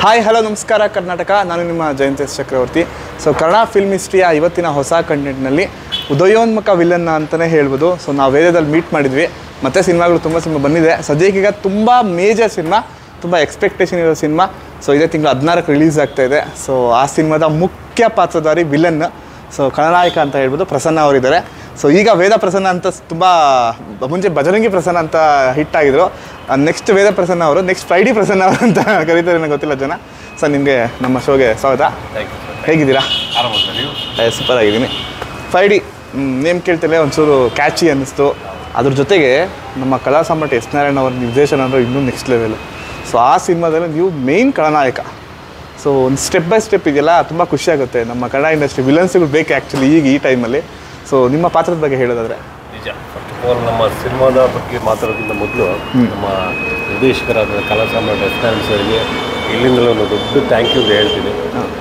Hi hello ನಮಸ್ಕಾರ ಕರ್ನಾಟಕ ನಾನು ನಿಮ್ಮ ಜಯಂತೇಶ್ ಚಕ್ರವರ್ತಿ ಸೊ ಕನ್ನಡ ಫಿಲ್ಮ್ ಹಿಸ್ಟ್ರಿಯ ಇವತ್ತಿನ ಹೊಸ ಕಂಟೆಂಟ್ನಲ್ಲಿ ಉದಯೋನ್ಮುಖ ವಿಲನ್ನ ಅಂತಲೇ ಹೇಳ್ಬೋದು ಸೊ ನಾವು ವೇದದಲ್ಲಿ ಮೀಟ್ ಮಾಡಿದ್ವಿ ಮತ್ತು ಸಿನಿಮಾಗಳು ತುಂಬ ಸಿನಿಮಾ ಬಂದಿದೆ ಸದ್ಯಕ್ಕೀಗ ತುಂಬ ಮೇಜರ್ ಸಿನಿಮಾ ತುಂಬ ಎಕ್ಸ್ಪೆಕ್ಟೇಷನ್ ಇರೋ ಸಿನಿಮಾ ಸೊ ಇದೇ ತಿಂಗಳು ಹದಿನಾರಕ್ಕೆ ರಿಲೀಸ್ ಆಗ್ತಾ ಇದೆ ಸೊ ಆ ಸಿನಿಮಾದ ಮುಖ್ಯ ಪಾತ್ರಧಾರಿ ವಿಲನ್ ಸೊ ಖಳನಾಯಕ ಅಂತ ಹೇಳ್ಬೋದು ಪ್ರಸನ್ನ ಅವರಿದ್ದಾರೆ ಸೊ ಈಗ ವೇದ ಪ್ರಸನ್ನ ಅಂತ ತುಂಬ ಮುಂಚೆ ಬಜರಂಗಿ ಪ್ರಸನ್ನ ಅಂತ ಹಿಟ್ ಆಗಿದ್ರು ನೆಕ್ಸ್ಟ್ ವೇದ ಪ್ರಸನ್ನ ಅವರು ನೆಕ್ಸ್ಟ್ ಫ್ರೈಡಿ ಪ್ರಸನ್ನ ಅವರು ಅಂತ ಕರೀತಾರೆ ನನಗೆ ಗೊತ್ತಿಲ್ಲ ಜನ ಸರ್ ನಿಮಗೆ ನಮ್ಮ ಶೋಗೆ ಸ್ವಾಗತ ಥ್ಯಾಂಕ್ ಯು ಸರ್ ಹೇಗಿದ್ದೀರಾ ಆರಾಮಲ್ಲ ನೀವು ಸೂಪರ್ ಆಗಿದ್ದೀನಿ ಫ್ರೈಡಿ ನೇಮ್ ಕೇಳ್ತಲೇ ಒಂಚೂರು ಕ್ಯಾಚಿ ಅನ್ನಿಸ್ತು ಅದ್ರ ಜೊತೆಗೆ ನಮ್ಮ ಕಲಾ ಸಾಮ್ರಾಟ್ ಎಸ್ ನಾರಾಯಣ ಅವರ ನಿರ್ದೇಶನ ಅಂದರೆ ಇನ್ನೂ ನೆಕ್ಸ್ಟ್ ಲೆವೆಲ್ ಸೊ ಆ ಸಿನಿಮಾದಲ್ಲಿ ನೀವು ಮೇಯ್ನ್ ಖಳನಾಯಕ ಸೊ ಒಂದು ಸ್ಟೆಪ್ ಬೈ ಸ್ಟೆಪ್ ಇದೆಯಲ್ಲ ತುಂಬ ಖುಷಿ ಆಗುತ್ತೆ ನಮ್ಮ ಕನ್ನಡ ಇಂಡಸ್ಟ್ರಿ ವಿಲನ್ಸ್ಗಳು ಬೇಕು ಆ್ಯಕ್ಚುಲಿ ಈಗ ಈ ಟೈಮಲ್ಲಿ ಸೊ ನಿಮ್ಮ ಪಾತ್ರದ ಬಗ್ಗೆ ಹೇಳೋದಾದ್ರೆ ನಿಜ ಫಸ್ಟ್ ಆಫ್ ಆಲ್ ನಮ್ಮ ಸಿನಿಮಾದ ಬಗ್ಗೆ ಮಾತಾಡೋದಕ್ಕಿಂತ ಮೊದಲು ನಮ್ಮ ನಿರ್ದೇಶಕರಾದ ಕಲಾ ಸಾಮ್ರಾಟ್ ಎಸ್ ನಾರಾಯಣ್ ಸರ್ಗೆ ಇಲ್ಲಿಂದಲೇ ಒಂದು ದೊಡ್ಡ ಥ್ಯಾಂಕ್ ಯು ಹೇಳ್ತೀನಿ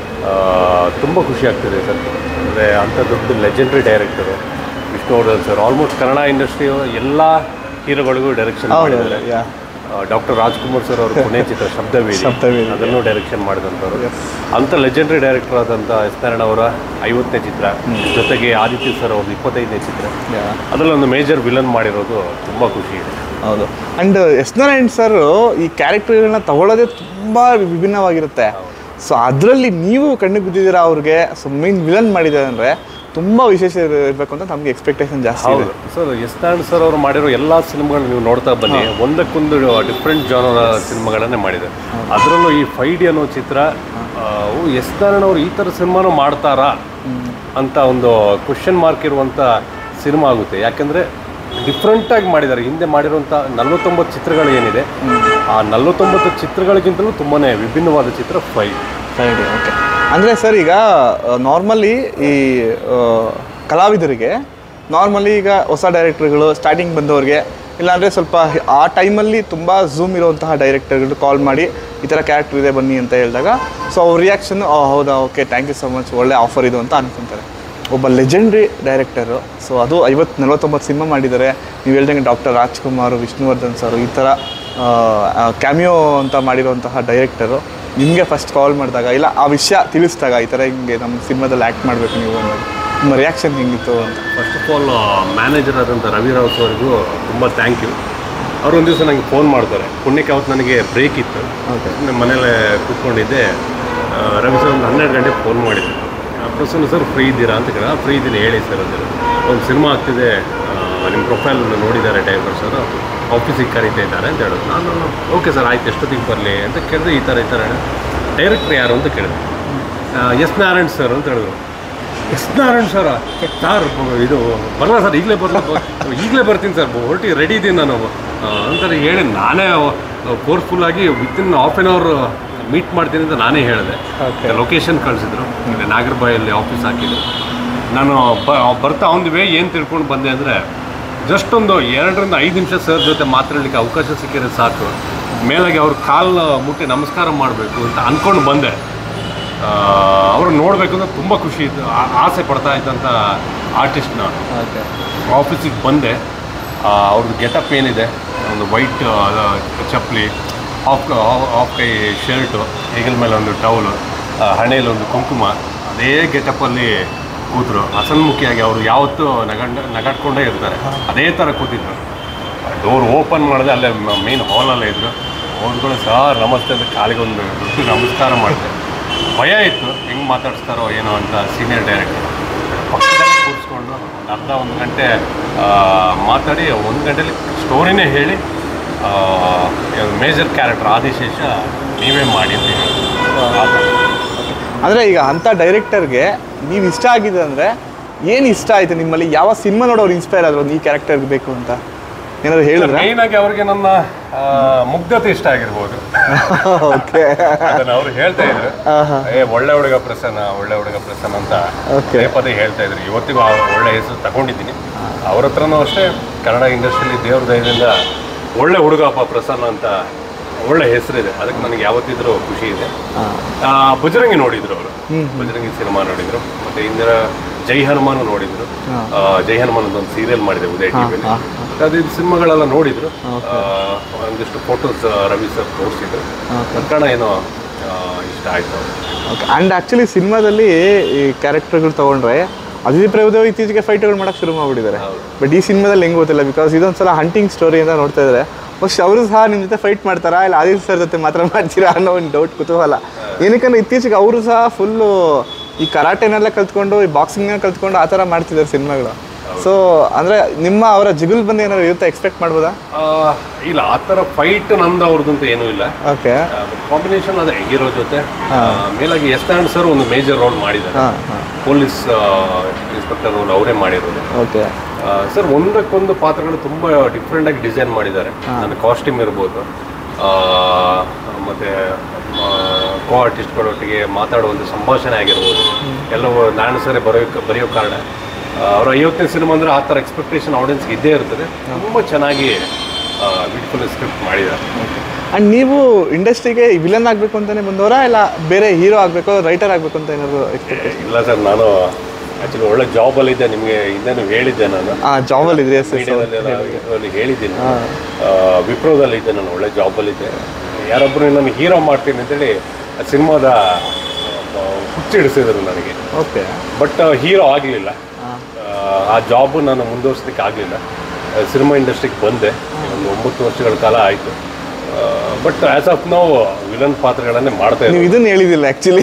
ತುಂಬ ಖುಷಿ ಆಗ್ತಿದೆ ಸರ್ ಅಂದರೆ ಅಂಥ ದೊಡ್ಡ legendary director Vishnuvardhan sir almost Kannada ಇಂಡಸ್ಟ್ರಿಯ ಎಲ್ಲ ಹೀರೋಗಳಿಗೂ ಡೈರೆಕ್ಷನ್ ಹೌದು ಮಾಡಿದ್ದಾರೆ ಯಾ ಡಾಕ್ಟರ್ ರಾಜ್ಕುಮಾರ್ ಸರ್ ಅವರು ಕೊನೆ ಚಿತ್ರ ಶಬ್ದವೇದಿ ಶಬ್ದವೇದಿ. ಅದನ್ನು ಡೈರೆಕ್ಷನ್ ಮಾಡಿದಂಥವ್ರು ಅಂಥ ಲೆಜೆಂಡ್ರಿ ಡೈರೆಕ್ಟರ್ ಆದಂಥ ಎಸ್ ನಾರಾಯಣ ಅವರ ಐವತ್ತನೇ ಚಿತ್ರ ಜೊತೆಗೆ ಆದಿತ್ಯ ಸರ್ ಅವ್ರದ್ದು ಇಪ್ಪತ್ತೈದನೇ ಚಿತ್ರ ಯಾ ಅದರಲ್ಲಿ ಒಂದು ಮೇಜರ್ ವಿಲನ್ ಮಾಡಿರೋದು ತುಂಬ ಖುಷಿ ಇದೆ ಹೌದು ಆ್ಯಂಡ್ ಎಸ್ ನಾರಾಯಣ್ ಸರ್ ಈ ಕ್ಯಾರೆಕ್ಟರ್ಗಳನ್ನ ತಗೊಳ್ಳೋದೇ ತುಂಬ ವಿಭಿನ್ನವಾಗಿರುತ್ತೆ ಸೊ ಅದರಲ್ಲಿ ನೀವು ಕಣ್ಣಿಗೆ ಬಿದ್ದಿದ್ದೀರಾ ಅವ್ರಿಗೆ ಸೊ ಮೇನ್ ವಿಲನ್ ಮಾಡಿದ್ದಾರೆ ಅಂದರೆ ತುಂಬ ವಿಶೇಷ ಇರ್- ಇರ್ಬೇಕು ಅಂತ ನಮಗೆ ಎಕ್ಸ್ಪೆಕ್ಟೇಷನ್ ಜಾಸ್ತಿ ಇದೆ ಹೌದು ಸರ್ ಎಸ್ ನಾರಾಯಣ್ ಸರ್ ಅವರು ಮಾಡಿರೋ ಎಲ್ಲ ಸಿನಿಮಾಗಳನ್ನ ನೀವು ನೋಡ್ತಾ ಬನ್ನಿ ಒಂದಕ್ಕೊಂದು ಡಿಫ್ರೆಂಟ್ ಜಾನರ ಸಿನಿಮಾಗಳನ್ನೇ ಮಾಡಿದ್ದಾರೆ ಅದರಲ್ಲೂ ಈ ಫೈಡಿ ಅನ್ನೋ ಚಿತ್ರ ಆ, ಓ ಎಸ್ ನಾರಾಯಣ್ ಅವರು ಈ ಥರ ಸಿನಿಮಾನು ಮಾಡ್ತಾರಾ ಅಂತ ಒಂದು ಕ್ವಶನ್ ಮಾರ್ಕ್ ಇರುವಂಥ ಸಿನಿಮಾ ಆಗುತ್ತೆ ಯಾಕೆಂದರೆ ಡಿಫ್ರೆಂಟಾಗಿ ಮಾಡಿದ್ದಾರೆ ಹಿಂದೆ ಮಾಡಿರುವಂಥ ನಲವತ್ತೊಂಬತ್ತು ಚಿತ್ರಗಳು ಏನಿದೆ ಆ ನಲವತ್ತೊಂಬತ್ತು ಚಿತ್ರಗಳಿಗಿಂತಲೂ ತುಂಬಾ ವಿಭಿನ್ನವಾದ ಚಿತ್ರ ಫೈ ಫ್ರೈಡೆ ಓಕೆ ಅಂದರೆ ಸರ್ ಈಗ ನಾರ್ಮಲಿ ಈ ಆ, ಕಲಾವಿದರಿಗೆ ನಾರ್ಮಲಿ ಈಗ ಹೊಸ ಡೈರೆಕ್ಟರ್ಗಳು ಸ್ಟಾರ್ಟಿಂಗ್ ಬಂದವ್ರಿಗೆ ಇಲ್ಲಾಂದರೆ ಸ್ವಲ್ಪ ಆ ಟೈಮಲ್ಲಿ ತುಂಬ ಝೂಮ್ ಇರುವಂತಹ ಡೈರೆಕ್ಟರ್ಗಳು ಕಾಲ್ ಮಾಡಿ ಈ ಥರ ಕ್ಯಾರೆಕ್ಟರ್ ಇದೆ ಬನ್ನಿ ಅಂತ ಹೇಳಿದಾಗ ಸೊ ಅವ್ರ ರಿಯಾಕ್ಷನ್ ಹೌದಾ okay thank you so much ಒಳ್ಳೆ ಆಫರ್ ಇದು ಅಂತ ಅನ್ಕೊಂತಾರೆ ಒಬ್ಬ ಲೆಜೆಂಡ್ರಿ ಡೈರೆಕ್ಟರು ಸೊ ಅದು ಐವತ್ತು ನಲವತ್ತೊಂಬತ್ತು ಸಿನಿಮಾ ಮಾಡಿದ್ದಾರೆ ನೀವು ಹೇಳ್ದಂಗೆ ಡಾಕ್ಟರ್ ರಾಜ್ಕುಮಾರ್ ವಿಷ್ಣುವರ್ಧನ್ ಸರ್ ಈ ಥರ ಕ್ಯಾಮಿಯೋ ಅಂತ ಮಾಡಿರುವಂತಹ ಡೈರೆಕ್ಟರು ನಿಮಗೆ ಫಸ್ಟ್ ಕಾಲ್ ಮಾಡಿದಾಗ ಇಲ್ಲ ಆ ವಿಷಯ ತಿಳಿಸಿದಾಗ ಈ ಥರ ಹಿಂಗೆ ನಮ್ಮ ಸಿನಿಮಾದಲ್ಲಿ ಆ್ಯಕ್ಟ್ ಮಾಡಬೇಕು ನೀವು ಅನ್ನೋದು ನಿಮ್ಮ ರಿಯಾಕ್ಷನ್ ಹೆಂಗಿತ್ತು ಅಂತ ಫಸ್ಟ್ ಆಫ್ ಆಲ್ ಮ್ಯಾನೇಜರ್ ಆದಂಥ ರವಿ ರಾವ್ ಅವರಿಗೂ ತುಂಬ ಥ್ಯಾಂಕ್ ಯು ಅವರು ಒಂದು ದಿವಸ ನನಗೆ ಫೋನ್ ಮಾಡ್ತಾರೆ ಪುಣ್ಯಕ್ಕೆ ಅವತ್ತು ನನಗೆ ಬ್ರೇಕ್ ಇತ್ತು ಓಕೆ ನಾನು ಮನೇಲೆ ಕೂತ್ಕೊಂಡಿದ್ದೆ ಆ, ರವಿ ಸರ್ ಒಂದು ಹನ್ನೆರಡು ಗಂಟೆಗೆ ಫೋನ್ ಮಾಡಿದ್ರು ಆ, ಪ್ರಸನ್ನ ಸರ್ ಫ್ರೀ ಇದ್ದೀರಾ ಅಂತ ಕೇಳಿದ ಫ್ರೀ ಇದ್ದೀನಿ ಹೇಳಿ ಸರ್ ಅಂತ ಒಂದು ಸಿನಿಮಾ ಆಗ್ತಿದೆ ಆ, ನಿಮ್ಮ ಪ್ರೊಫೈಲ್ ನೋಡಿದ್ದಾರೆ ಡೈವರ್ ಸರ್ ಆಫೀಸಿಗೆ ಕರೀತಾ ಇದ್ದಾರೆ ಅಂತ ಹೇಳಿದ್ರು ನಾನು ಓಕೆ ಸರ್ ಆಯ್ತು ಎಷ್ಟೊತ್ತಿಗೆ ಬರಲಿ ಅಂತ ಕೇಳಿದೆ ಈ ಥರ ಈ ಥರ ಡೈರೆಕ್ಟ್ರ್ ಯಾರು ಅಂತ ಕೇಳಿದೆ ಆ, ಎಸ್ ನಾರಾಯಣ್ ಸರ್ ಅಂತ ಹೇಳಿದ್ರು ಎಸ್ ನಾರಾಯಣ್ ಸರ್ ಸರ್ ಇದು ಬರಲ್ಲ ಸರ್ ಈಗಲೇ ಬರಲ್ಲ ಈಗಲೇ ಬರ್ತೀನಿ ಸರ್ ಹೊರಟಿ ರೆಡಿ ಇದ್ದೀನಿ ನಾನು ಆ, ಅಂತಾರೆ ಹೇಳಿ ನಾನೇ ಫೋರ್ಸ್ಫುಲ್ಲಾಗಿ within half an hour meet ಮಾಡ್ತೀನಿ ಅಂತ ನಾನೇ ಹೇಳಿದೆ Okay. ಲೊಕೇಶನ್ ಕಳಿಸಿದ್ರು ಇಲ್ಲಿ ನಾಗರಬಾಯಲ್ಲಿ ಆಫೀಸ್ ಹಾಕಿದ್ರು ನಾನು ಬ ಬರ್ತಾ ಒಂದು ವೇ ಏನು ತಿಳ್ಕೊಂಡು ಬಂದೆ ಅಂದರೆ ಜಸ್ಟ್ ಒಂದು ಎರಡರಿಂದ ಐದು ನಿಮಿಷ ಸರ್ ಜೊತೆ ಮಾತಾಡಲಿಕ್ಕೆ ಅವಕಾಶ ಸಿಕ್ಕಿದ್ರೆ ಸಾಕು ಮೇಲಾಗಿ ಅವ್ರ ಕಾಲು ಮುಟ್ಟಿ ನಮಸ್ಕಾರ ಮಾಡಬೇಕು ಅಂತ ಅಂದ್ಕೊಂಡು ಬಂದೆ ಅವ್ರನ್ನ ನೋಡಬೇಕು ಅಂತ ತುಂಬ ಖುಷಿ ಇತ್ತು ಆ- ಆಸೆ ಪಡ್ತಾ ಇದ್ದಂಥ ಆರ್ಟಿಸ್ಟ್ನ ಓಕೆ ಆಫೀಸಿಗೆ ಬಂದೆ ಆ, ಅವ್ರದ್ದು ಗೆಟಪ್ ಏನಿದೆ ಒಂದು ವೈಟ್ ಚಪ್ಪಲಿ ಆಫ್ ಆಫ್ ಕೈ ಶರ್ಟು ಹೆಗಲ ಮೇಲೆ ಒಂದು ಟವಲು ಹಣೆಯಲ್ಲಿ ಒಂದು ಕುಂಕುಮ ಅದೇ ಗೆಟಪ್ಪಲ್ಲಿ ಕೂತರು ಹಸನ್ಮುಖಿಯಾಗಿ ಅವರು ಯಾವತ್ತೂ ನಗಂಡ ನಗಾಡ್ಕೊಂಡೇ ಇರ್ತಾರೆ ಅದೇ ಥರ ಕೂತಿದ್ರು ಡೋರ್ ಓಪನ್ ಮಾಡಿದೆ ಅಲ್ಲೇ ಮೇನ್ ಹಾಲಲ್ಲೇ ಇದ್ರು ಹೋದ್ಗಳು ಸರ್ ನಮಸ್ತೆ ಅಂತ ಕಾಲಿಗೆ ಒಂದು ದೊಡ್ಡ ನಮಸ್ಕಾರ ಮಾಡಿದೆ ಭಯ ಇತ್ತು ಹೆಂಗೆ ಮಾತಾಡಿಸ್ತಾರೋ ಏನೋ ಅಂತ ಸೀನಿಯರ್ ಡೈರೆಕ್ಟರ್ ಪಕ್ಕದಲ್ಲಿ ಕೂರಿಸ್ಕೊಂಡು ಒಂದು ಅರ್ಧ ಒಂದು ಗಂಟೆ ಆ, ಮಾತಾಡಿ ಒಂದು ಗಂಟೆಲಿ ಸ್ಟೋರಿನೇ ಹೇಳಿ ಮೇಜರ್ ಕ್ಯಾರೆಕ್ಟರ್ ಆದಿಶೇಷ ನೀವೇ ಮಾಡಿ ಅಂತ ಹೇಳಿದ್ರು ಆ ಥರ. ಅಂದರೆ ಈಗ ಅಂಥ ಡೈರೆಕ್ಟರ್ಗೆ ನೀವು ಇಷ್ಟ ಆಗಿದೆ ಅಂದರೆ ಏನು ಇಷ್ಟ ಆಯಿತು ನಿಮ್ಮಲ್ಲಿ ಯಾವ ಸಿನಿಮಾ ನೋಡೋರು ಇನ್ಸ್ಪೈರ್ ಆದ್ರು ಈ ಕ್ಯಾರೆಕ್ಟರ್ ಬೇಕು ಅಂತ ಏನಾದ್ರು ಹೇಳಿದ್ರೆ ಮೇಯ್ನ್ ಆಗಿ ಅವ್ರಿಗೆ ನನ್ನ ಆ, ಮುಗ್ಧತೆ ಇಷ್ಟ ಆಗಿರ್ಬೋದು ಓಕೆ ಅದನ್ನ ಅವ್ರು ಹೇಳ್ತಾ ಇದ್ರು ಏ ಒಳ್ಳೆ ಹುಡುಗ ಪ್ರಸನ್ನ ಒಳ್ಳೆ ಹುಡುಗ ಪ್ರಸನ್ನ ಅಂತ Okay. ಪದೇ ಪದೇ ಹೇಳ್ತಾ ಇದ್ರು ಇವತ್ತಿಗೂ ಆ ಒಳ್ಳೆ ಹೆಸರು ತಗೊಂಡಿದ್ದೀನಿ ಅವ್ರ ಹತ್ರನೂ ಅಷ್ಟೇ ಕನ್ನಡ ಇಂಡಸ್ಟ್ರಿಯಲ್ಲಿ ದೇವ್ರ ದಯದಿಂದ ಒಳ್ಳೆ ಹುಡುಗಪ್ಪ ಪ್ರಸನ್ನ ಅಂತ ಒಳ್ಳೆ ಹೆಸರಿದೆ ಅದಕ್ಕೆ ನನಗೆ ಯಾವತ್ತಿದ್ರೂ ಖುಷಿ ಇದೆ ಆ, ಬಜರಂಗಿ ನೋಡಿದ್ರು ಅವರು ಬಜರಂಗಿ ಸಿನಿಮಾ ನೋಡಿದ್ರು ಮತ್ತೆ ಇಂದಿರ ಜೈ ಹನುಮಾನ್ ನೋಡಿದ್ರು ಆ, ಜೈ ಹನುಮಾನ್ ಅಂತ ಒಂದು ಸೀರಿಯಲ್ ಮಾಡಿದೆ ಉದಯ ಟಿವಿಯಲ್ಲಿ ಅದು ಇದು ಸಿನಿಮಾಗಳೆಲ್ಲ ನೋಡಿದ್ರು ಆ, ಒಂದಿಷ್ಟು ಫೋಟೋಸ್ ರವಿ ಸರ್ ತೋರಿಸಿದ್ರು ಕನ್ನಡ ಏನೋ ಇಷ್ಟ ಆಯಿತು ಓಕೆ ಆ್ಯಂಡ್ ಆ್ಯಕ್ಚುಲಿ ಸಿನಿಮಾದಲ್ಲಿ ಈ ಕ್ಯಾರೆಕ್ಟರ್ಗಳು ತೊಗೊಂಡ್ರೆ ಅದಿತಿ ಪ್ರಭುದೇವ್ ಇತ್ತೀಚೆಗೆ ಫೈಟ್ಗಳು ಮಾಡೋಕ್ಕೆ ಶುರು ಮಾಡಿಬಿಟ್ಟಿದ್ದಾರೆ ಬಟ್ ಈ ಸಿನಿಮಾದಲ್ಲಿ ಹೆಂಗೆ ಗೊತ್ತಿಲ್ಲ ಬಿಕಾಸ್ ಇದೊಂದ್ಸಲ ಹಂಟಿಂಗ್ ಸ್ಟೋರಿ ಅಂತ ನೋಡ್ತಾ ಇದ್ದಾರೆ ಫಸ್ಟ್ ಅವರು ಸಹ ನಿಮ್ಮ ಜೊತೆ ಫೈಟ್ ಮಾಡ್ತಾರಾ ಇಲ್ಲ ಆದಿತ್ಯ ಸರ್ ಜೊತೆ ಮಾತ್ರ ಮಾಡ್ತೀರಾ ಅನ್ನೋ ಒಂದು ಡೌಟ್ ಕುತೂಹಲ ಏನಕ್ಕಂದ್ರೆ ಇತ್ತೀಚೆಗೆ ಅವರು ಸಹ ಫುಲ್ಲು ಈ ಕರಾಟೆನೆಲ್ಲ ಕಲ್ತ್ಕೊಂಡು ಈ ಬಾಕ್ಸಿಂಗ್ನ ಕಲ್ತ್ಕೊಂಡು ಆ ಥರ ಮಾಡ್ತಿದ್ದಾರೆ ಸಿನಿಮಾಗಳು ಸೊ ಅಂದರೆ ನಿಮ್ಮ ಅವರ ಜಿಗುಲ್ ಬಂದು ಏನಾದ್ರು ಇರುತ್ತೆ ಎಕ್ಸ್ಪೆಕ್ಟ್ ಮಾಡ್ಬೋದಾ ಆ, ಇಲ್ಲ ಆ ಥರ ಫೈಟ್ ನಂದು ಅವ್ರದ್ದಂತ ಏನೂ ಇಲ್ಲ ಓಕೆ ಕಾಂಬಿನೇಷನ್ ಅದೇ ಹೀರೋ ಜೊತೆ ಆ, ಮೇಲಾಗಿ ಎಸ್ ನಾರಾಯಣ್ ಸರ್ ಒಂದು ಮೇಜರ್ ರೋಲ್ ಮಾಡಿದ್ದಾರೆ ಹಾಂ ಹಾಂ ಪೊಲೀಸ್ ಇನ್ಸ್ಪೆಕ್ಟರ್ ರೋಲ್ ಅವರೇ ಮಾಡಿರೋದು ಓಕೆ ಸರ್ ಒಂದಕ್ಕೊಂದು ಪಾತ್ರಗಳು ತುಂಬ ಡಿಫ್ರೆಂಟ್ ಆಗಿ ಡಿಸೈನ್ ಮಾಡಿದ್ದಾರೆ ನನ್ನ ಕಾಸ್ಟ್ಯೂಮ್ ಇರ್ಬೋದು ಆ, ಮತ್ತೆ ಕೋ ಆರ್ಟಿಸ್ಟ್ಗಳೊಟ್ಟಿಗೆ ಮಾತಾಡುವಂಥ ಸಂಭಾಷಣೆ ಆಗಿರ್ಬೋದು ಎಲ್ಲವೂ ನಾರಾಯಣ ಸರೇ ಬರೆಯೋ ಬರೆಯೋ ಕಾರಣ ಆ, ಅವ್ರ ಐವತ್ತನೇ ಸಿನಿಮಾ ಅಂದರೆ ಆ ಥರ ಎಕ್ಸ್ಪೆಕ್ಟೇಷನ್ ಆಡಿಯನ್ಸ್ಗೆ ಇದ್ದೇ ಇರ್ತದೆ ತುಂಬ ಚೆನ್ನಾಗಿ ಬ್ಯೂಟಿಫುಲ್ ಸ್ಕ್ರಿಪ್ಟ್ ಮಾಡಿದ್ದಾರೆ ಆ್ಯಂಡ್ ನೀವು ಇಂಡಸ್ಟ್ರಿಗೆ ವಿಲನ್ ಆಗಬೇಕು ಅಂತಲೇ ಬಂದವರಾ ಇಲ್ಲ ಬೇರೆ ಹೀರೋ ಆಗಬೇಕು ರೈಟರ್ ಆಗಬೇಕು ಅಂತ ಏನಾದ್ರು ಎಕ್ಸ್ಪೆಕ್ಟ್ ಇಲ್ಲ ಸರ್ ನಾನು ಆ್ಯಕ್ಚುಲಿ ಒಳ್ಳೆ ಜಾಬಲ್ಲಿದ್ದೆ ನಿಮಗೆ ಹಿಂದೆನೂ ಹೇಳಿದ್ದೆ ನಾನು ಹಾಂ ಜಾಬಲ್ಲಿ ಇದ್ರಿ ಎಸ್ ಮೀಡಿಯಾದಲ್ಲಿ ಎಲ್ಲ ಇದರಲ್ಲಿ ಹೇಳಿದ್ದೀನಿ ಆ, ವಿಪ್ರೋದಲ್ಲಿ ಇದ್ದೆ ನಾನು ಒಳ್ಳೆ ಜಾಬಲ್ಲಿದ್ದೆ ಯಾರೊಬ್ಬರು ನಾನು ಹೀರೋ ಮಾಡ್ತೀನಿ ಅಂತೇಳಿ ಆ ಸಿನಿಮಾದ ಹುಚ್ಚಿಡಿಸಿದ್ರು ನನಗೆ ಓಕೆ ಬಟ್ ಹೀರೋ ಆಗಲಿಲ್ಲ ಆ ಜಾಬು ನಾನು ಮುಂದುವರ್ಸಲಿಕ್ಕೆ ಆಗಲಿಲ್ಲ ಸಿನಿಮಾ ಇಂಡಸ್ಟ್ರಿಗೆ ಬಂದೆ ಒಂದು ಒಂಬತ್ತು ವರ್ಷಗಳ ಕಾಲ ಆಯಿತು ಬಟ್ ಆ್ಯಸ್ ಆಫ್ ನಾವು ವಿಲನ್ ಪಾತ್ರಗಳನ್ನೇ ಮಾಡ್ತಾ ನೀವು ಇದ್ದೀನಿ ಇದನ್ನ ಹೇಳಿದಿಲ್ಲ ಆ್ಯಕ್ಚುಲಿ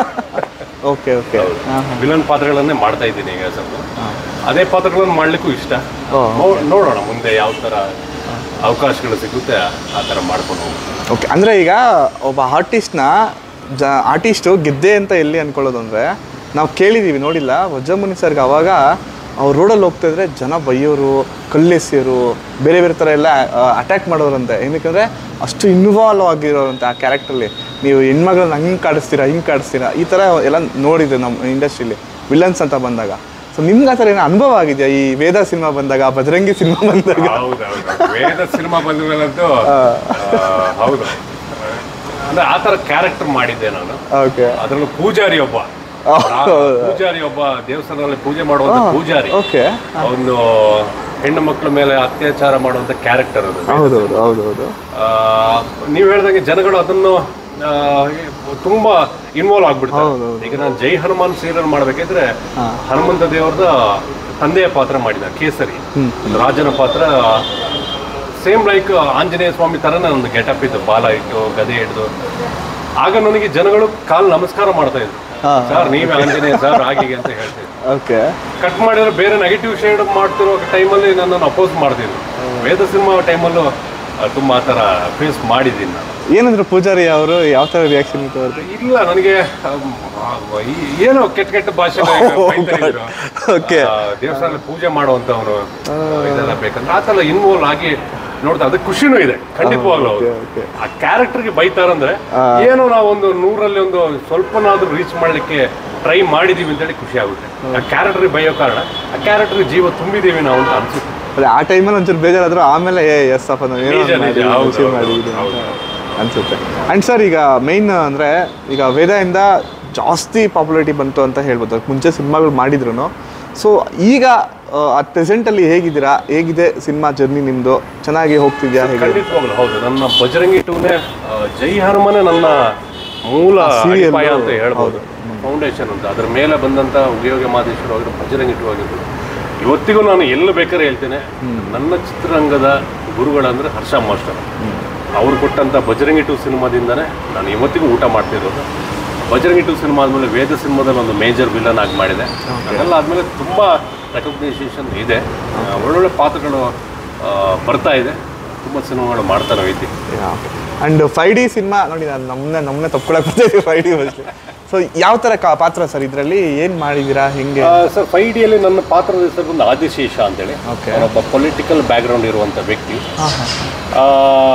ಓಕೆ ಓಕೆ ವಿಲನ್ ಪಾತ್ರಗಳನ್ನೇ ಮಾಡ್ತಾ ಇದ್ದೀನಿ ಈಗ ಸ್ವಲ್ಪ ಅದೇ ಪಾತ್ರಗಳನ್ನು ಮಾಡಲಿಕ್ಕೂ ಇಷ್ಟ ಓ. ನೋ- ನೋಡೋಣ ಮುಂದೆ ಯಾವ ಥರ ಅವಕಾಶಗಳು ಸಿಗುತ್ತೆ ಆ ಥರ ಮಾಡ್ಕೊಂಡು ಹೋಗೋಣ ಓಕೆ ಅಂದರೆ ಈಗ ಒಬ್ಬ ಆರ್ಟಿಸ್ಟ್ನ ಜ ಆರ್ಟಿಸ್ಟು ಗೆದ್ದೆ ಅಂತ ಎಲ್ಲಿ ಅನ್ಕೊಳ್ಳೋದು ಅಂದರೆ ನಾವು ಕೇಳಿದ್ದೀವಿ ನೋಡಿಲ್ಲ ವಜ್ರಮುನಿ ಸರ್ಗೆ ಅವಾಗ ಅವ್ರು ರೋಡಲ್ಲಿ ಹೋಗ್ತಾ ಇದ್ರೆ ಜನ ಬೈಯೋರು ಕಲ್ಲೆಸೆಯೋರು ಬೇರೆ ಬೇರೆ ಥರ ಎಲ್ಲ ಅಟ್ಯಾಕ್ ಮಾಡೋರಂತೆ ಏನಕ್ಕೆ ಅಷ್ಟು ಇನ್ವಾಲ್ವ್ ಆಗಿರೋರಂತೆ ಆ ಕ್ಯಾರೆಕ್ಟ್ರಲ್ಲಿ ನೀವು ಹೆಣ್ಮಗಳನ್ನ ಹಂಗೆ ಕಾಡಿಸ್ತೀರಾ ಹಿಂಗೆ ಕಾಡಿಸ್ತೀರಾ ಈ ಥರ ಎಲ್ಲ ನೋಡಿದೆ ನಮ್ಮ ಇಂಡಸ್ಟ್ರಿಲಿ ವಿಲನ್ಸ್ ಅಂತ ಬಂದಾಗ ಸೊ ನಿಮ್ಗೆ ಆ ಥರ ಏನೋ ಅನುಭವ ಆಗಿದೆಯಾ ಈ ವೇದ ಸಿನಿಮಾ ಬಂದಾಗ ಬಜರಂಗಿ ಸಿನಿಮಾ ಬಂದಾಗ ಹೌದೌದು ವೇದ ಸಿನಿಮಾ ಬಂದ ಮೇಲಂತೂ ಆ, ಹೌದು ಅಂದ್ರೆ ಆ ಥರ ಕ್ಯಾರೆಕ್ಟರ್ ಮಾಡಿದ್ದೆ ನಾನು ಓಕೆ ಅದರಲ್ಲೂ ಪೂಜಾರಿ ಒಬ್ಬ ಆ ಪೂಜಾರಿ ಒಬ್ಬ ದೇವಸ್ಥಾನದಲ್ಲಿ ಪೂಜೆ ಮಾಡುವಂತ ಪೂಜಾರಿ ಓಕೆ ಒಂದು ಹೆಣ್ಣು ಮಕ್ಕಳ ಮೇಲೆ ಅತ್ಯಾಚಾರ ಮಾಡುವಂತ ಕ್ಯಾರೆಕ್ಟರ್ ಅದು ಹೌದೌದು ಹೌದೌದು ಆ, ನೀವು ಹೇಳ್ದಂಗೆ ಜನಗಳು ಅದನ್ನು ಆ, ತುಂಬಾ ಇನ್ವಾಲ್ವ್ ಆಗ್ಬಿಡ್ತಾರೆ ಈಗ ನಾನು ಜೈ ಹನುಮಾನ್ ಸೀರಿಯಲ್ ಮಾಡ್ಬೇಕಿದ್ರೆ ಹನುಮಂತ ದೇವರದ ತಂದೆಯ ಪಾತ್ರ ಮಾಡಿದ ಕೇಸರಿ ಒಂದು ರಾಜನ ಪಾತ್ರ ಸೇಮ್ ಲೈಕ್ ಆಂಜನೇಯ ಸ್ವಾಮಿ ಥರನೇ ಒಂದು ಗೆಟಪ್ ಇತ್ತು ಬಾಲ ಇಟ್ಟು ಗದೆ ಹಿಡಿದು ಆಗ ನನಗೆ ಜನಗಳು ಕಾಲು ನಮಸ್ಕಾರ ಮಾಡ್ತಾ ಇದ್ರು ಸರ್ ನೀವೇ ಆಂಜನೇಯ ಸರ್ ಹಾಗೆ ಅಂತ ಹೇಳ್ತಿದ್ರು ಓಕೆ ಕಟ್ ಮಾಡಿದ್ರೆ ಬೇರೆ ನೆಗೆಟಿವ್ ಶೇಡ್ ಮಾಡ್ತಿರೋ ಟೈಮಲ್ಲಿ ನನ್ನನ್ನು ಅಪೋಸ್ ಮಾಡ್ತಿದ್ರು ವೇದ ಸಿನಿಮಾ ಟೈಮಲ್ಲೂ ತುಂಬ ಆ ಥರ ಫೇಸ್ ಮಾಡಿದ್ದೀನಿ ನಾನು ಏನಂದ್ರು ಪೂಜಾರಿ ಅವರು ಯಾವ ಥರ ರಿಯಾಕ್ಷನ್ ಇತ್ತು ಅವ್ರದ್ದು ಇಲ್ಲ ನನಗೆ ಅಮ್, ಆ, ಈ- ಏನೋ ಕೆಟ್ಟ ಕೆಟ್ಟ ಭಾಷೆ Okay. ದೇವಸ್ಥಾನದಲ್ಲಿ ಪೂಜೆ ಮಾಡುವಂತವ್ರು ಇದೆಲ್ಲ ಬೇಕಂದ್ರೆ ಆ ಥರ ಇನ್ವಾಲ್ವ್ ಆಗಿ ನೋಡ್ತಾ ಅದಕ್ಕೆ ಖುಷಿನೂ ಇದೆ ಖಂಡಿತವಾಗ್ಲೂ ಹೌದು okay. ಆ ಕ್ಯಾರೆಕ್ಟರ್ಗೆ ಬೈತಾರಂದ್ರೆ ಏನೋ ನಾವು ಒಂದು ನೂರಲ್ಲಿ ಒಂದು ಸ್ವಲ್ಪನಾದ್ರೂ ರೀಚ್ ಮಾಡ್ಲಿಕ್ಕೆ ಟ್ರೈ ಮಾಡಿದೀವಿ ಅಂತೇಳಿ ಖುಷಿ ಆಗುತ್ತೆ ಆ ಕ್ಯಾರೆಕ್ಟರ್ಗೆ ಬೈಯೋ ಕಾರಣ ಆ ಕ್ಯಾರೆಕ್ಟರ್ಗೆ ಜೀವ ತುಂಬಿದೀವಿ ನಾವು ಅಂತ ಅನ್ಸುತ್ತೆ ಅದೇ ಆ ಟೈಮಲ್ಲಿ ಒಂಚೂರು ಬೇಜಾರಾದ್ರು ಆಮೇಲೆ ಏ ಎಸ್ ಅಪ್ಪ ನಾವು ಏನೋ ನಿಜ, ನಿಜ. ಮಾಡಿದ್ವಿ, ಹೌದು, achieve ಹೌದು, ಮಾಡಿದ್ವಿ ಹೌದು, ಅಂತ ಅನ್ಸುತ್ತೆ ಆ್ಯಂಡ್ ಸರ್ ಈಗ ಮೈನ್ ಅಂದರೆ ಈಗ ವೇದದಿಂದ ಜಾಸ್ತಿ ಪಾಪ್ಯುಲಾರಿಟಿ ಬಂತು ಅಂತ ಹೇಳ್ಬೋದು ಅದಕ್ಕೆ ಮುಂಚೆ ಸಿನಿಮಾಗಳು ಮಾಡಿದ್ರು ಸೊ ಈಗ ಅಟ್ ಪ್ರೆಸೆಂಟಲ್ಲಿ ಹೇಗಿದ್ದೀರಾ ಹೇಗಿದೆ ಸಿನಿಮಾ ಜರ್ನಿ ನಿಮ್ಮದು ಚೆನ್ನಾಗಿ ಹೋಗ್ತಿದ್ಯಾ ಹೇಗೆ ಖಂಡಿತವಾಗ್ಲು ಹೌದು ನನ್ನ ಬಜರಂಗಿ ಟೂನೇ ಆ, ಜೈ ಹನುಮನೆ ನನ್ನ ಮೂಲ serial, ಅಡಿಪಾಯ ಅಂತ ಹೇಳ್ಬೋದು ಫೌಂಡೇಶನ್ ಅಂತ ಅದ್ರ ಮೇಲೆ ಬಂದಂತ ಉಪಯೋಗ ಮಾದೇಶ್ವರ ಆಗಿರೋ ಬಜರಂಗಿ ಟೂ ಆಗಿರ್ಬೋದು ಇವತ್ತಿಗೂ ನಾನು ಎಲ್ಲಿ ಬೇಕಾದ್ರೆ ಹೇಳ್ತೇನೆ ನನ್ನ ಚಿತ್ರರಂಗದ ಗುರುಗಳಂದ್ರೆ ಹರ್ಷ ಮಾಸ್ಟರ್ ಅವ್ರು ಕೊಟ್ಟಂತ ಬಜರಂಗಿ ಟೂ ಸಿನಿಮಾದಿಂದನೇ ನಾನು ಇವತ್ತಿಗೂ ಊಟ ಮಾಡ್ತಿರೋದು ಬಜರಂಗಿ ಟೂ ಸಿನಿಮಾ ಆದಮೇಲೆ ವೇದ ಸಿನಿಮಾದಲ್ಲಿ ಒಂದು ಮೇಜರ್ ವಿಲನ್ ಆಗಿ ಮಾಡಿದೆ ಅದೆಲ್ಲ ಆದಮೇಲೆ ತುಂಬ ರೆಕಗ್ನೈಸೇಷನ್ ಇದೆ ಆ, ಒಳ್ಳೊಳ್ಳೆ ಪಾತ್ರಗಳು ಆ, ಬರ್ತಾ ಇದೆ ತುಂಬ ಸಿನಿಮಾಗಳು ಮಾಡ್ತಾನೆ ಐತಿ ಆ್ಯಂಡ್ ಫೈವ್ ಡಿ ಸಿನಿಮಾ ನೋಡಿ ನಾನು ನಮ್ಮನ್ನ ನಮ್ಮನ್ನ ತಪ್ಕೊಳಕ್ಕೆ ಬರ್ತಿದ್ದೆ ಫೈವ್ ಡಿ ಮೋಸ್ಟ್ಲಿ ಸೊ ಯಾವ ಥರ ಕಾ ಪಾತ್ರ ಸರ್ ಇದರಲ್ಲಿ ಏನು ಮಾಡಿದ್ದೀರಾ ಹೆಂಗೆ ಸರ್ ಫೈವ್ ಡಿಯಲ್ಲಿ ನನ್ನ ಪಾತ್ರದ ಹೆಸರು ಬಂದು ಆದಿಶೇಷ ಅಂತೇಳಿ Okay. ಅವನೊಬ್ಬ ಪೊಲಿಟಿಕಲ್ ಬ್ಯಾಕ್ಗ್ರೌಂಡ್ ಇರುವಂಥ ವ್ಯಕ್ತಿ ಆ,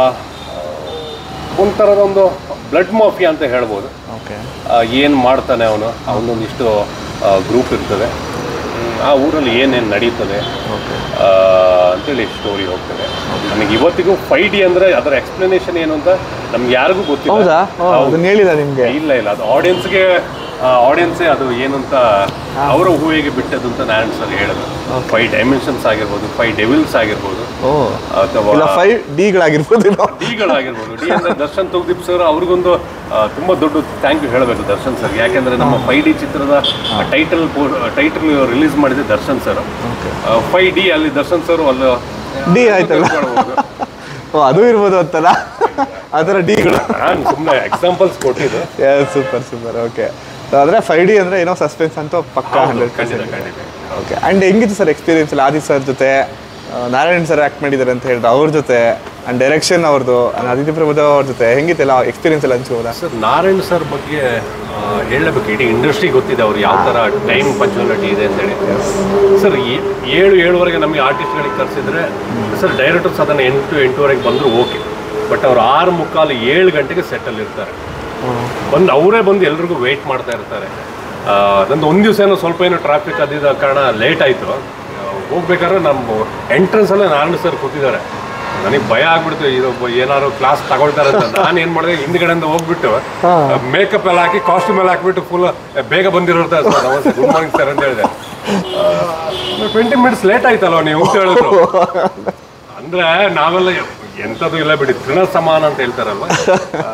ಒಂಥರದ ಒಂದು ಬ್ಲಡ್ ಮಾಫಿಯಾ ಅಂತ ಹೇಳ್ಬೋದು ಓಕೆ ಏನು ಮಾಡ್ತಾನೆ ಅವನು ಅವನೊಂದಿಷ್ಟು ಗ್ರೂಪ್ ಇರ್ತದೆ ಹ್ಮ್, ಆ ಊರಲ್ಲಿ ಏನೇನು ನಡೀತದೆ ಆ, ಅಂತೇಳಿ ಸ್ಟೋರಿ ಹೋಗ್ತದೆ ನನಗೆ ಇವತ್ತಿಗೂ ಫೈ ಡಿ ಅಂದರೆ ಅದರ ಎಕ್ಸ್ಪ್ಲನೇಷನ್ ಏನು ಅಂತ ನಮ್ಗೆ ಯಾರಿಗೂ ಗೊತ್ತಿಲ್ಲ ಹೌದಾ ಓ, ಅದನ್ನ ಹೇಳಿದ ನಿಮ್ಗೆ ಇಲ್ಲ ಇಲ್ಲ ಅದು ಆಡಿಯನ್ಸ್ಗೆ ಆಡಿಯನ್ಸೇ ಅದು ಏನಂತ ಅವರ ಊಹೆಗೆ ಬಿಟ್ಟದ್ದು ಅಂತ ನಾರಾಯಣ್ ಸರ್ ಹೇಳಿದ್ರು ಫೈವ್ ಡೈಮೆನ್ಷನ್ಸ್ ಆಗಿರ್ಬೋದು ಫೈವ್ ಡೆವಿಲ್ಸ್ ಆಗಿರ್ಬೋದು ಓ ಅಥವಾ ಇಲ್ಲ ಫೈವ್ ಡಿಗಳಾಗಿರ್ಬೋದೇನೋ ಡಿಗಳಾಗಿರ್ಬೋದು ಡಿ ಅಂದ್ರೆ ದರ್ಶನ್ ತುಗ್ದೀಪ್ ಸರ್ ಅವ್ರಿಗೊಂದು ಆ, ತುಂಬಾ ದೊಡ್ಡ ಥ್ಯಾಂಕ್ ಯು ಹೇಳಬೇಕು ದರ್ಶನ್ ಸರ್ ಯಾಕೆಂದ್ರೆ ನಮ್ಮ ಫೈ ಡಿ ಚಿತ್ರದ ಟೈಟಲ್ ಟೈಟಲ್ ರಿಲೀಸ್ ಮಾಡಿದೆ ದರ್ಶನ್ ಸರ್ ಫೈ ಡಿ ಅಲ್ಲಿ ದರ್ಶನ್ ಸರ್ ಅಲ್ಲಿ ಡಿ ಆಯ್ತಲ್ಲ ತಿಳ್ಕೊಳ್ಬೋದು. ಓ ಅದು ಇರ್ಬೋದು ಅಂತಲ್ಲ ಆ ಥರ ಡಿಗಳು ನಾನು ಸುಮ್ಮನೆ ಎಕ್ಸಾಂಪಲ್ಸ್ ಕೊಟ್ಟಿದ್ದೆ ಸೂಪರ್ ಸೂಪರ್ ಓಕೆ ಅಂದರೆ ಫೈವ್ ಡಿ ಅಂದರೆ ಏನೋ ಸಸ್ಪೆನ್ಸ್ ಅಂತೂ ಪಕ್ಕ ಹಂಡ್ರೆಡ್ ಖಂಡಿತ ಖಂಡಿತ ಓಕೆ ಆ್ಯಂಡ್ ಹೆಂಗಿತ್ತು ಸರ್ ಎಕ್ಸ್ಪೀರಿಯನ್ಸ್ ಎಲ್ಲ ಆದಿತ್ಯ ಸರ್ ಜೊತೆ ಆ, ನಾರಾಯಣ್ ಸರ್ ಆ್ಯಕ್ಟ್ ಮಾಡಿದ್ದಾರೆ ಅಂತ ಹೇಳಿದ್ರು ಅವ್ರ ಜೊತೆ ಆ್ಯಂಡ್ ಡೈರೆಕ್ಷನ್ ಅವ್ರದ್ದು ಆ್ಯಂಡ್ ಆದಿತ್ಯ ಪ್ರಭುದೇವ ಅವ್ರ ಜೊತೆ ಹೆಂಗಿತ್ತೆಲ್ಲ ಎಕ್ಸ್ಪೀರಿಯನ್ಸ್ ಎಲ್ಲ ಹಂಚ್ಬೋದಾ ಸರ್ ನಾರಾಯಣ್ ಸರ್ ಬಗ್ಗೆ ಆ, ಹೇಳಬೇಕು ಇಡೀ ಇಂಡಸ್ಟ್ರಿ ಗೊತ್ತಿದೆ ಅವ್ರು ಯಾವ ಥರ ಟೈಮ್ ಪಂಚುಯಾಲಿಟಿ ಇದೆ ಅಂತೇಳಿ ಸರ್ ಏ- ಏಳು ಏಳುವರೆಗೆ ನಮಗೆ ಆರ್ಟಿಸ್ಟ್ಗಳಿಗೆ ಕರೆಸಿದ್ರೆ ಸರ್ ಡೈರೆಕ್ಟರ್ಸ್ ಅದನ್ನು ಎಂಟು ಎಂಟುವರೆಗೆ ಬಂದರೂ ಓಕೆ ಬಟ್ ಅವ್ರು ಆರು ಮುಕ್ಕಾಲು ಏಳು ಗಂಟೆಗೆ ಸೆಟ್ಟಲ್ಲಿ ಇರ್ತಾರೆ ಬಂದು ಅವರೇ ಬಂದು ಎಲ್ರಿಗೂ ವೆಯ್ಟ್ ಮಾಡ್ತಾ ಇರ್ತಾರೆ ಆ, ನಂದು ಒಂದು ದಿವಸ ಏನೋ ಸ್ವಲ್ಪ ಏನೋ ಟ್ರಾಫಿಕ್ ಅದಿದ್ದ ಕಾರಣ ಲೇಟ್ ಆಯಿತು ಹೋಗ್ಬೇಕಾದ್ರೆ ನಮ್ಮ ಎಂಟ್ರೆನ್ಸಲ್ಲೇ ನಾರಾಯಣ ಸರ್ ಕೂತಿದ್ದಾರೆ ನನಗೆ ಭಯ ಆಗ್ಬಿಡ್ತು ಇದು ಒಬ್ಬ ಏನಾದ್ರು ಕ್ಲಾಸ್ ತಗೊಳ್ತಾರೆ ಅಂತ ನಾನು ಏನು ಮಾಡಿದೆ ಹಿಂದ್ಗಡೆಯಿಂದ ಹೋಗ್ಬಿಟ್ಟು ಮೇಕಪ್ ಎಲ್ಲ ಹಾಕಿ ಕಾಸ್ಟ್ಯೂಮ್ ಎಲ್ಲ ಹಾಕ್ಬಿಟ್ಟು ಫುಲ್ ಬೇಗ ಬಂದಿರೋರ್ತಾರೆ ಸರ್ ನಮಸ್ತೆ ಗುಡ್ ಮಾರ್ನಿಂಗ್ ಸರ್ ಅಂತ ಹೇಳಿದೆ ಟ್ವೆಂಟಿ ಮಿನಿಟ್ಸ್ ಲೇಟ್ ಆಯ್ತಲ್ವ ನೀವು ಅಂತ ಹೇಳಿದ್ರು ಅಂದ್ರೆ ನಾವೆಲ್ಲ ಎಂಥದ್ದು ಇಲ್ಲ ಬಿಡಿ ತೃಣ ಸಮಾನ ಅಂತ ಹೇಳ್ತಾರಲ್ವ ಆ,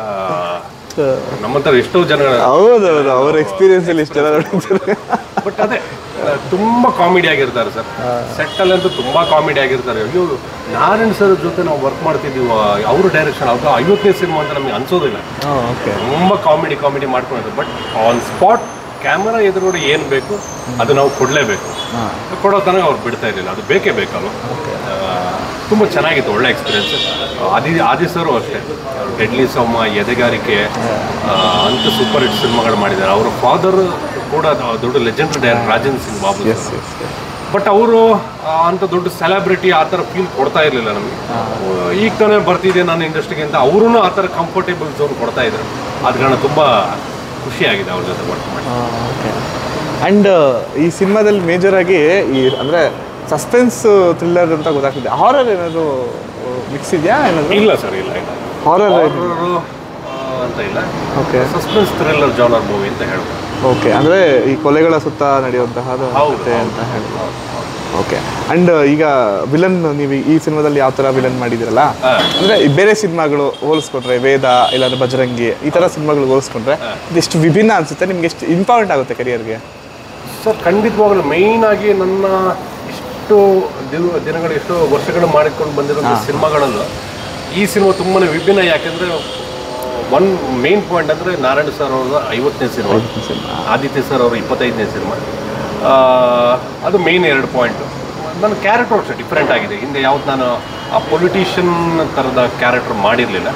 ನಮ್ಮಂತರ ಎಷ್ಟೋ ಜನ ಹೌದೌದು ಅವ್ರ ಎಕ್ಸ್ಪೀರಿಯನ್ಸ್ ಅಲ್ಲಿ ಇಷ್ಟೆಲ್ಲ ನೋಡಿದ್ದಾರೆ ಬಟ್ ಅದೇ ಆ, ತುಂಬಾ ಕಾಮಿಡಿ ಆಗಿರ್ತಾರೆ ಸರ್ ಸೆಟ್ ಅಲ್ಲಂತೂ ತುಂಬಾ ಕಾಮಿಡಿ ಆಗಿರ್ತಾರೆ ಅಯ್ಯೋ ನಾರಾಯಣ್ ಸರ್ ಜೊತೆ ನಾವು ವರ್ಕ್ ಮಾಡ್ತಿದ್ದೀವಿ ಅವ್ರ ಡೈರೆಕ್ಷನ್ ಅವ್ರ ಐವತ್ತನೇ ಸಿನಿಮಾ ಅಂತ ನಮಗೆ ಅನ್ಸೋದಿಲ್ಲ ಓಕೆ ತುಂಬಾ ಕಾಮಿಡಿ ಕಾಮಿಡಿ ಮಾಡ್ಕೊಂಡಿದ್ರು ಬಟ್ ಆನ್ ಸ್ಪಾಟ್ ಕ್ಯಾಮರಾ ಎದುರುಗಡೆ ಏನು ಬೇಕು ಅದು ನಾವು ಕೊಡಲೇಬೇಕು ಕೊಡೋ ತನಕ ಅವ್ರು ಬಿಡ್ತಾ ಇರಲಿಲ್ಲ ಅದು ಬೇಕೇ ಬೇಕಲ್ವ ಆ, ತುಂಬ ಚೆನ್ನಾಗಿತ್ತು ಒಳ್ಳೆ ಎಕ್ಸ್ಪೀರಿಯನ್ಸ್ ಆದಿ ಆದಿ ಸರು ಅಷ್ಟೇ ಡೆಡ್ಲಿ ಸೋಮ ಎದೆಗಾರಿಕೆ ಆ, ಅಂತ ಸೂಪರ್ ಹಿಟ್ ಸಿನಿಮಾಗಳು ಮಾಡಿದ್ದಾರೆ ಅವರ ಫಾದರ್ ಕೂಡ ದೊಡ್ಡ legendary director Rajendra Singh Babu but ಅವರು ಅಂತ ದೊಡ್ಡ ಸೆಲೆಬ್ರಿಟಿ ಆ ಥರ ಫೀಲ್ ಕೊಡ್ತಾ ಇರಲಿಲ್ಲ ನಮಗೆ ಈಗ ತಾನೇ ಬರ್ತಿದೆ ನಾನು ಇಂಡಸ್ಟ್ರಿಗೆ ಅಂತ ಅವರು ಆ ಥರ ಕಂಫರ್ಟೇಬಲ್ ಝೋನ್ ಕೊಡ್ತಾ ಇದ್ರು ಆದ ಕಾರಣ ತುಂಬ ಖುಷಿಯಾಗಿದೆ ಅವ್ರ ಜೊತೆ ವರ್ಕ್ ಮಾಡಿ ಓಕೆ ಆ್ಯಂಡ್ ಈ ಸಿನಿಮಾದಲ್ಲಿ ಮೇಜರ್ ಆಗಿ ಈ ಅಂದರೆ ಸಸ್ಪೆನ್ಸ್ ಥ್ರಿಲ್ಲರ್ ಅಂತ ಗೊತ್ತಾಗ್ತಿದೆ ಹಾರರ್ ಏನಾದರೂ ಮಿಕ್ಸ್ ಇದೆಯಾ ಏನಾದರೂ ಇಲ್ಲ ಸರ್ ಇಲ್ಲ ಇಲ್ಲ ಹಾರರ್ Horror, ಆ, ಅಂತ ಇಲ್ಲ okay suspense thriller genre movie ಅಂತ ಹೇಳ್ಬೋದು ಓಕೆ ಅಂದರೆ ಈ ಕೊಲೆಗಳ ಸುತ್ತ ನಡೆಯುವಂತಹದ್ದು ಹೌದು, ಕಥೆ ಅಂತ ಹೇಳ್ಬೋದು ಓಕೆ ಆ್ಯಂಡ್ ಈಗ ವಿಲನ್ ನೀವು ಈ ಸಿನಿಮಾದಲ್ಲಿ ಯಾವ ಥರ ವಿಲನ್ ಮಾಡಿದಿರಲ್ಲ ಹಾ. ಅಂದರೆ ಬೇರೆ ಸಿನಿಮಾಗಳು ಹೋಲಿಸ್ಕೊಂಡ್ರೆ ವೇದ ಇಲ್ಲಾಂದ್ರೆ ಬಜರಂಗಿ ಈ ಥರ ಸಿನಿಮಾಗಳು ಹೋಲಿಸ್ಕೊಂಡ್ರೆ ಇದೆಷ್ಟು ವಿಭಿನ್ನ ಅನಿಸುತ್ತೆ ನಿಮ್ಗೆ ಎಷ್ಟು ಇಂಪಾರ್ಟೆಂಟ್ ಆಗುತ್ತೆ ಕರಿಯರ್ಗೆ ಸರ್ ಖಂಡಿತವಾಗಲೂ ಮೇಯ್ನ್ ಆಗಿ ನನ್ನ ಇಷ್ಟು ದಿನ ದಿನಗಳು ಎಷ್ಟೋ ವರ್ಷಗಳು ಮಾಡಿಕೊಂಡು ಬಂದಿರೋ ಸಿನಿಮಾಗಳಲ್ಲೂ ಈ ಸಿನಿಮಾ ತುಂಬಾ ವಿಭಿನ್ನ ಯಾಕೆಂದರೆ ಒನ್ ಮೇನ್ ಪಾಯಿಂಟ್ ಅಂದರೆ ನಾರಾಯಣ ಸರ್ ಅವರ ಐವತ್ತನೇ ಸಿನಿಮಾ ಆದಿತ್ಯ ಸರ್ ಅವರ ಇಪ್ಪತ್ತೈದನೇ ಸಿನಿಮಾ ಆ, ಅದು ಮೇಯ್ನ್ ಎರಡು ಪಾಯಿಂಟು ನನ್ನ ಕ್ಯಾರೆಕ್ಟರ್ ಅಷ್ಟೇ ಡಿಫ್ರೆಂಟ್ ಆಗಿದೆ ಹಿಂದೆ ಯಾವ್ದು ನಾನು ಆ ಪೊಲಿಟಿಷಿಯನ್ ಥರದ ಕ್ಯಾರೆಕ್ಟರ್ ಮಾಡಿರಲಿಲ್ಲ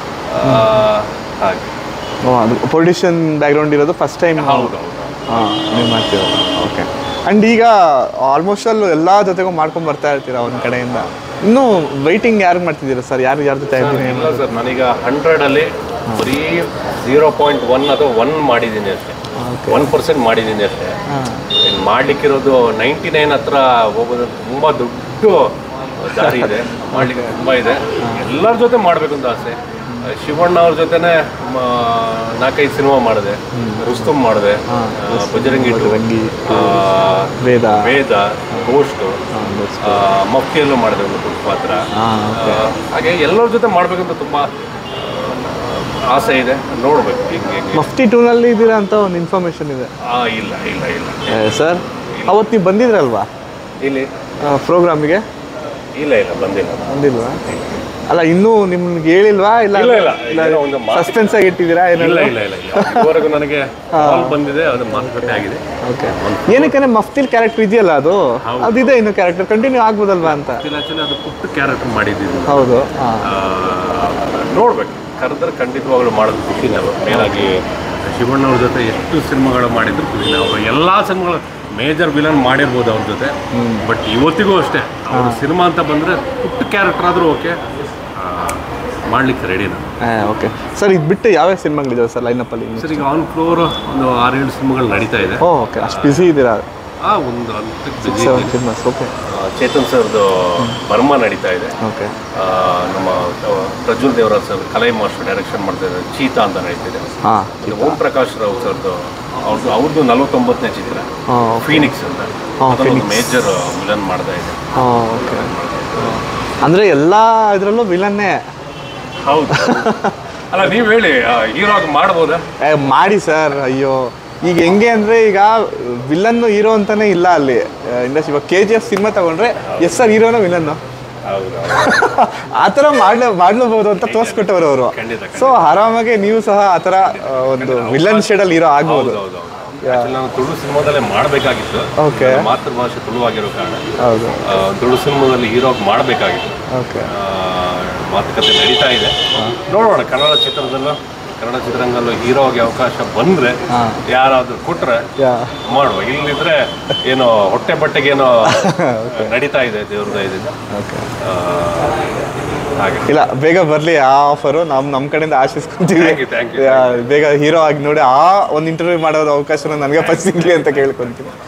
ಹಾಗೆ ಓ ಅದು ಪೊಲಿಟಿಷಿಯನ್ ಬ್ಯಾಕ್ಗ್ರೌಂಡ್ ಇರೋದು ಫಸ್ಟ್ ಟೈಮ್ ಹೌದು ಹೌದು ಹಾಂ ನೀವು ಮಾಡ್ತೀರ ಓಕೆ ಆ್ಯಂಡ್ ಈಗ ಆಲ್ಮೋಸ್ಟ್ ಅಲ್ಲಿ ಎಲ್ಲ ಜೊತೆಗೂ ಮಾಡ್ಕೊಂಡು ಬರ್ತಾ ಇರ್ತೀರಾ ಒಂದು ಕಡೆಯಿಂದ ಇನ್ನೂ ವೈಟಿಂಗ್ ಯಾರು ಮಾಡ್ತಿದ್ದೀರಾ ಸರ್ ಯಾರು ಯಾರ ಜೊತೆ ಇದ್ದೀನಿ ಇಲ್ಲ ಸರ್ ನಾನೀಗ ಹಂಡ್ರೆಡಲ್ಲಿ ಬರೀ ಝೀರೋ ಪಾಯಿಂಟ್ ಒನ್ ಅಥವಾ ಒನ್ ಮಾಡಿದ್ದೀನಿ ಅಷ್ಟೇ ಒನ್ ಪರ್ಸೆಂಟ್ ಮಾಡಿದ್ದೀನಿ ಅಷ್ಟೇ ಇನ್ನು ಮಾಡ್ಲಿಕ್ಕಿರೋದು ನೈಂಟಿ ನೈನ್ ಹತ್ರ ಹೋಗೋದು ತುಂಬ ದೊಡ್ಡ ದಾರಿ ಇದೆ ಮಾಡ್ಲಿಕ್ಕೆ ತುಂಬ ಇದೆ ಎಲ್ಲರ ಜೊತೆ ಮಾಡಬೇಕು ಅಂತ ಆಸೆ ಶಿವಣ್ಣ ಅವ್ರ ಜೊತೆನೆ ಮ, ನಾಲ್ಕೈದು ಸಿನಿಮಾ ಮಾಡಿದೆ ರುಸ್ತುಮ್ ಮಾಡಿದೆ ಬಜರಂಗಿ two, ರಂಗಿ ಆ, ವೇದ ವೇದ ಗೋಷ್ಟು ಮಫ್ತಿಯಲ್ಲೂ ಮಾಡಿದೆ ಒಂದು ಪುಟ್ಟ ಪಾತ್ರ ಹಾಂ ಆ, ಹಾಗೆ ಎಲ್ಲರ ಜೊತೆ ಮಾಡ್ಬೇಕಂತ ತುಂಬ ಆಸೆ ಇದೆ ನೋಡ್ಬೇಕು ಹಿಂಗೆ ಹೆಂಗೆ ಮಫ್ಟಿ ಟೂನಲ್ಲಿ ಇದ್ದೀರಾ ಅಂತ ಒಂದು ಇನ್ಫಾರ್ಮೇಷನ್ ಇದೆ ಆ, ಇಲ್ಲ ಇಲ್ಲ ಇಲ್ಲ ಸರ್ ಅವತ್ತು ನೀವು ಬಂದಿದ್ರಲ್ವಾ ಇಲ್ಲಿ ಪ್ರೋಗ್ರಾಮಿಗೆ ಇಲ್ಲ ಇಲ್ಲ ಬಂದಿಲ್ಲ ಬಂದಿಲ್ವಾ ಅಲ್ಲ ಇನ್ನೂ ನಿಮ್ಗೆ ಹೇಳಿಲ್ವಾ ಇಲ್ಲ ಇಲ್ಲ ಇಲ್ಲ ಏನೋ ಒಂದು ಮಾತು- ಸಸ್ಪೆನ್ಸ್ ಆಗಿ ಇಟ್ಟಿದ್ದೀರಾ ಇಲ್ಲ ಏನೆಲ್ಲ ಇಲ್ಲ ಇಲ್ಲ ಇಲ್ಲ ಇದುವರೆಗೂ ನನಗೆ ಕಾಲ್ ಬಂದಿದೆ ಅದು ಮಾತುಕತೆ ಆಗಿದೆ ಓಕೆ ಏನಕ್ಕೆ ಮಫ್ತಿಲ್ ಕ್ಯಾರೆಕ್ಟರ್ ಇದೆಯಲ್ಲ ಅದು ಅದಿದೆ ಇನ್ನು ಕ್ಯಾರೆಕ್ಟರ್ ಕಂಟಿನ್ಯೂ ಆಗ್ಬೋದಲ್ವಾ ಅಂತ ಆಕ್ಚುಲಿ ಅದು ಪುಟ್ಟ ಕ್ಯಾರೆಕ್ಟರ್ ಮಾಡಿದ್ದೀನಿ ಹೌದು ಹಾಂ ಆ, ನೋಡ್ಬೇಕು ಕರೆದ್ರೆ ಖಂಡಿತವಾಗ್ಲೂ ಮಾಡೋದು ಖುಷಿನೇ ಅಲ್ವಾ ಮೇಲಾಗಿ ಶಿವಣ್ಣವ್ರ ಜೊತೆ ಎಷ್ಟು ಸಿನಿಮಾಗಳು ಮಾಡಿದ್ರು ಖುಷಿನೇ ಅವರು ಎಲ್ಲ ಸಿನಿಮಾಗಳು ಮೇಜರ್ ವಿಲನ್ ಮಾಡಿರ್ಬೋದು ಅವ್ರ ಜೊತೆ ಬಟ್ ಇವತ್ತಿಗೂ ಅಷ್ಟೇ ಅವ್ರ ಸಿನಿಮಾ ಅಂತ ಬಂದರೆ ಪುಟ್ಟ ಕ್ಯಾರೆಕ್ಟರ್ ಆದರೂ ಓಕೆ ಮಾಡ್ಲಿಕ್ಕೆ ರೆಡಿ ನಾನು ಓಕೆ ಸರ್ ಇದು ಬಿಟ್ಟು ಯಾವ್ಯಾವ ಸಿನಿಮಾಗಳಿದಾವೆ ಸರ್ ಲೈನಪ್ಪಲ್ಲಿ ಸರ್ ಈಗ ಆನ್ ಫ್ಲೋರ್ ಒಂದು ಆರೇಳು ಸಿನಿಮಾಗಳು ನಡೀತಾ ಇದೆ ಓ ಓಕೆ ಅಷ್ಟು ಬಿಸಿ ಇದ್ದೀರಾ ಆ ಒಂದು ಹಂತಕ್ಕೆ ಸೆವೆನ್ ಬಂದಿದೆ. ಸಿನಿಮಾಸ್ ಓಕೆ ಆ, ಚೇತನ್ ಸರ್ದು ಬರ್ಮ ನಡೀತಾ ಇದೆ ಓಕೆ ಆ, ನಮ್ಮ ಆ, Prajwal Devaraj sir Kalai master direction ಮಾಡ್ತಾ ಇದ್ದಾರೆ ಚೀತಾ ಅಂತ ನಡೀತಿದೆ ಹಾಂ ಇದು ಓಂ ಪ್ರಕಾಶ್ ರಾವ್ ಸರ್ದು ಅವ್ರದ್ದು ಅವ್ರದ್ದು ನಲವತ್ತೊಂಬತ್ತನೇ ಚಿತ್ರ ಹಾಂ ಫೀನಿಕ್ಸ್ ಅಂತ ಹಾ, ಅದೊಂದು ಮೇಜರ್ ವಿಲನ್ ಮಾಡ್ತಾ ಇದೆ ಹಾಂ ಓಕೆ ಅಂದರೆ ಎಲ್ಲ ಇದರಲ್ಲೂ ವಿಲನ್ನೇ ಹೌದು ಅಲ್ಲ ನೀವು ಹೇಳಿ ಹೀರೋ ಆಗಿ ಮಾಡ್ಬೋದಾ ಏ, ಮಾಡಿ ಸರ್ ಅಯ್ಯೋ ಈಗ ಹೆಂಗೆ ಅಂದರೆ ಈಗ ವಿಲನ್ನು ಹೀರೋ ಅಂತಾನೆ ಇಲ್ಲ ಅಲ್ಲಿ ಇಂಡಸ್ಟ್ರಿ ಇವಾಗ ಕೆ ಜಿ ಎಫ್ ಸಿನಿಮಾ ತಗೊಂಡ್ರೆ ಎಸ್ ಸರ್ ಹೀರೋನ ವಿಲನ್ನು ಹೌದು ಆ ಥರ ಮಾಡ್ಲ ಮಾಡ್ಲಬಹುದು ಅಂತ ತೋರಿಸ್ಕೊಟ್ಟವ್ರು ಅವರು ಖಂಡಿತ ಸೊ ಆರಾಮಾಗಿ ನೀವು ಸಹ ಆ ಥರ ಆ, ಒಂದು ವಿಲನ್ ಶೇಡಲ್ಲಿ ಹೀರೋ ಆಗ್ಬೋದು ಹೌದು ಹೌದು ಆಕ್ಚುಲಿ ನಾನು ತುಳು ಸಿನಿಮಾದಲ್ಲೇ ಮಾಡಬೇಕಾಗಿತ್ತು ಓಕೆ ಮಾತೃಭಾಷೆ ತುಳುವಾಗಿರೋ ಕಾರಣ ಹೌದು ಆ, ತುಳು ಸಿನಿಮಾದಲ್ಲಿ ಹೀರೋ ಆಗಿ ಮಾಡಬೇಕಾಗಿತ್ತು ಓಕೆ ಮಾತುಕತೆ ನಡೀತಾ ಇದೆ ನೋಡೋಣ ಕನ್ನಡ ಚಿತ್ರದಲ್ಲೂ ಕನ್ನಡ ಚಿತ್ರರಂಗದಲ್ಲೂ ಹೀರೋ ಆಗಿ ಅವಕಾಶ ಬಂದ್ರೆ ಯಾರಾದ್ರೂ ಕೊಟ್ರೆ ಯಾ ಮಾಡುವ ಇಲ್ಲಿದ್ರೆ ಏನೋ ಹೊಟ್ಟೆ ಬಟ್ಟೆಗೆ ಏನೋ ನಡೀತಾ ಇದೆ ದೇವ್ರ ದಯದಿಂದ ಓಕೆ ಆ, ಹಾಗೆ ಇಲ್ಲ ಬೇಗ ಬರಲಿ ಆ ಆಫರು ನಮ್ಮ ನಮ್ಮ ಕಡೆಯಿಂದ ಆಶಿಸ್ಕೊಂತೀವಿ Thank you, thank you, ಯಾ, ಬೇಗ ಹೀರೋ ಆಗಿ ನೋಡಿ ಆ ಒಂದು ಇಂಟರ್ವ್ಯೂ ಮಾಡೋದು ಅವಕಾಶನ ನನಗೆ ಫಸ್ಟ್ ಸಿಗಲಿ ಅಂತ ಕೇಳ್ಕೊಂತೀನಿ